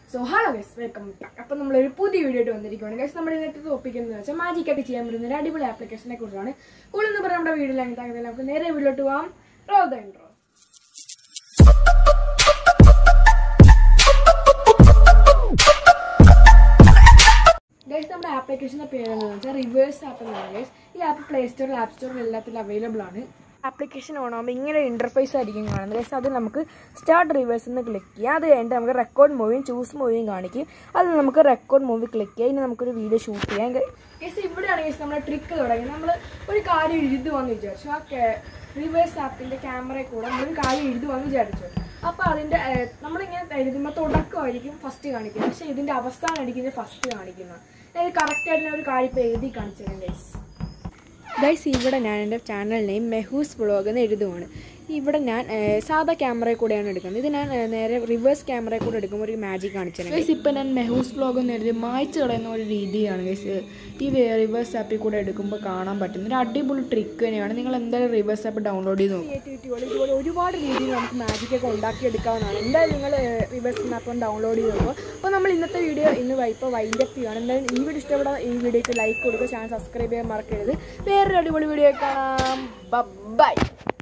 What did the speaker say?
so hello guys welcome back അപ്പം നമ്മളൊരു പുതിയ വീഡിയോ ആയിട്ട് വന്നിരിക്കുകയാണ് ഗൈസ് നമ്മുടെ ഇന്നത്തെ ടോപ്പിക് എന്ന് വെച്ചാൽ മാജിക് ആയിട്ട് ചെയ്യാൻ പറ്റുന്ന ഒരു അടിപൊളി ആപ്ലിക്കേഷനെ കുറിച്ചാണ് കൂടുതൽ പറഞ്ഞ നമ്മുടെ വീഡിയോ അങ്ങനെ നമുക്ക് നേരെ വീഡിയോട്ട് പോകാം റോൾ ദ ഇൻട്രോ ഗൈസ് നമ്മുടെ ആപ്ലിക്കേഷൻ്റെ പേര് എന്താണെന്ന് വെച്ചാൽ റിവേഴ്സ് ആപ്പ് എന്നാണ് ഗൈസ് ഈ ആപ്പ് പ്ലേ സ്റ്റോറിൽ ആപ്പ് സ്റ്റോറിൽ എല്ലാത്തിലും അവൈലബിൾ ആണ് ആപ്ലിക്കേഷൻ ഓൺ ആകുമ്പോൾ ഇങ്ങനെ ഇൻ്റർഫേസ് ആയിരിക്കും കാണുന്നത് ഗൈസ് അത് നമുക്ക് സ്റ്റാർട്ട് റിവേഴ്സ് എന്ന് ക്ലിക്ക് ചെയ്യാം അത് കഴിഞ്ഞിട്ട് നമുക്ക് റെക്കോർഡ് മൂവിയും ചൂസ് മൂവിയും കാണിക്കും അത് നമുക്ക് റെക്കോർഡ് മൂവി ക്ലിക്ക് ചെയ്യാം ഇനി നമുക്കൊരു വീഡിയോ ഷൂട്ട് ചെയ്യാം ഗൈസ് ഇവിടെയാണ് ഗൈസ് നമ്മുടെ ട്രിക്ക് തുടങ്ങി നമ്മൾ ഒരു കാര്യം എഴുതുവാന്ന് വിചാരിച്ചു ആ റിവേഴ്സ് ആപ്പിൻ്റെ ക്യാമറയിൽ കൂടെ നമ്മളൊരു കാര്യം എഴുതുവാന്ന് വിചാരിച്ചു അപ്പോൾ അതിൻ്റെ ഏഹ്, നമ്മളിങ്ങനെ എഴുതുമ്പോൾ തുടക്കമായിരിക്കും ഫസ്റ്റ് കാണിക്കുന്നത് പക്ഷേ ഇതിൻ്റെ അവസാനമായിരിക്കും ഇത് ഫസ്റ്റ് കാണിക്കുന്നത് അതായത് കറക്റ്റായിട്ട് ഒരു കാര്യം ഇപ്പോൾ എഴുതി കാണിച്ചു ഗൈസ് ഗൈസ് ഇവിടെ ഞാൻ എൻ്റെ ചാനൽ നെയിം മെഹൂസ് വ്ളോഗ് എന്ന് എഴുതുവാണ് ഇവിടെ ഞാൻ ഏഹ്, സാധാ ക്യാമറയിൽ കൂടെയാണ് എടുക്കുന്നത് ഇത് ഞാൻ ഏഹ്, നേരെ റിവേഴ്സ് ക്യാമറയിൽ കൂടെ എടുക്കുമ്പോൾ ഒരു മാജിക് കാണിച്ചത് ഗൈസ് ഇപ്പം ഞാൻ മെഹൂസ് വ്ളോഗ് എന്ന് എഴുതി മായ്ച്ച് കളയുന്ന ഒരു രീതിയാണ് ഗൈസ് ഈ റിവേഴ്സ് ആപ്പിൽ കൂടെ എടുക്കുമ്പോൾ കാണാൻ പറ്റുന്ന ഒരു അടിപൊളി ട്രിക്ക് തന്നെയാണ് നിങ്ങൾ എന്തായാലും റിവേഴ്സ് ആപ്പ് ഡൗൺലോഡ് ചെയ്ത് നോക്കും ക്രിയേറ്റിവിറ്റികൾ ഇതുപോലെ ഒരുപാട് രീതിയിൽ നമുക്ക് മാജിക്കൊക്കെ ഉണ്ടാക്കിയെടുക്കാവുന്നതാണ് എന്തായാലും നിങ്ങൾ റിവേഴ്സ് ആപ്പ് ഡൗൺലോഡ് ചെയ്ത് നോക്കുക അപ്പോൾ നമ്മൾ ഇന്നത്തെ വീഡിയോ ഇന്ന് വൈ- ഇപ്പോൾ വൈൻഡ് അപ്പ് ചെയ്യുകയാണ് എന്തായാലും ഈ വീഡിയോ ഇഷ്ടപ്പെടാൻ ഈ വീഡിയോക്ക് ലൈക്ക് കൊടുക്കുക ചാനൽ സബ്സ്ക്രൈബ് ചെയ്യാൻ മറക്കരുത് വേറൊരു അടിപൊളി വീഡിയോ കാണാം ബൈ